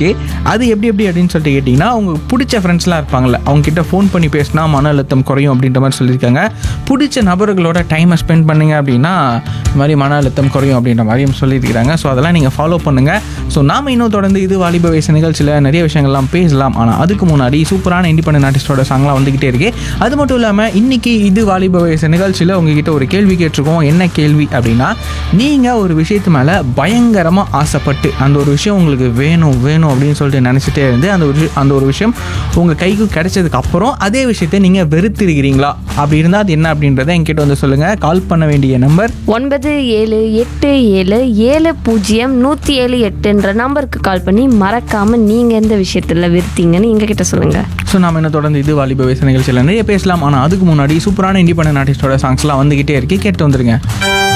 இருக்குது அது எப்படி எப்படி அப்படின்னு சொல்லிட்டு கேட்டிங்கன்னா அவங்க பிடிச்ச ஃப்ரெண்ட்ஸ்லாம் இருப்பாங்கல்ல அவங்க கிட்ட ஃபோன் பண்ணி பேசினா மன அழுத்தம் குறையும் அப்படின்ற மாதிரி சொல்லியிருக்காங்க பிடிச்ச நபர்களோட டைமை ஸ்பெண்ட் பண்ணுங்க அப்படின்னா இந்த மாதிரி மன அழுத்தம் குறையும் அப்படின்ற மாதிரியும் சொல்லியிருக்கிறாங்க ஸோ அதெல்லாம் நீங்கள் ஃபாலோ பண்ணுங்கள் ஸோ நாம இன்னும் தொடர்ந்து இது வாலிப வயசு நிகழ்ச்சியில் நிறைய விஷயங்கள்லாம் பேசலாம் ஆனால் அதுக்கு முன்னாடி சூப்பரான இண்டிபெண்டன்ட் ஆர்டிஸ்டோட சாங்லாம் வந்துக்கிட்டே இருக்கு அது மட்டும் இல்லாமல் இன்னைக்கு இது வாலிப வயசு நிகழ்ச்சியில் உங்ககிட்ட ஒரு கேள்வி கேட்டிருக்கோம் என்ன கேள்வி அப்படின்னா நீங்கள் ஒரு விஷயத்து மேலே பயங்கரமாக ஆசைப்பட்டு அந்த ஒரு விஷயம் உங்களுக்கு வேணும் வேணும் அப்படின்னு சொல்லிட்டு நினச்சிட்டே இருந்து அந்த ஒரு விஷயம் அந்த ஒரு விஷயம் உங்கள் கைக்கு கிடைச்சதுக்கு அப்புறம் அதே விஷயத்தை நீங்கள் வெறுத்திருக்கிறீங்களா அப்படி இருந்தால் அது என்ன அப்படின்றத என்கிட்ட வந்து சொல்லுங்கள் கால் பண்ண வேண்டிய நம்பர் ஒன்பது ஏழு எட்டு ஏழு ஏழு பூஜ்ஜியம் நூற்றி ஏழு எட்டுன்ற நம்பருக்கு கால் பண்ணி மறக்காமல் நீங்கள் எந்த விஷயத்தில் விருத்தீங்கன்னு எங்ககிட்ட சொல்லுங்கள் ஸோ நாம என்ன தொடர்ந்து இது வாலிப வயசு நிகழ்ச்சியில் நிறைய பேசலாம் ஆனால் அதுக்கு முன்னாடி சூப்பரான இண்டிபெண்டன்ட் ஆர்டிஸ்டோட சாங்ஸ்லாம் வந்துக்கிட்டே இருக்கு கேட்டு வந்துருங்க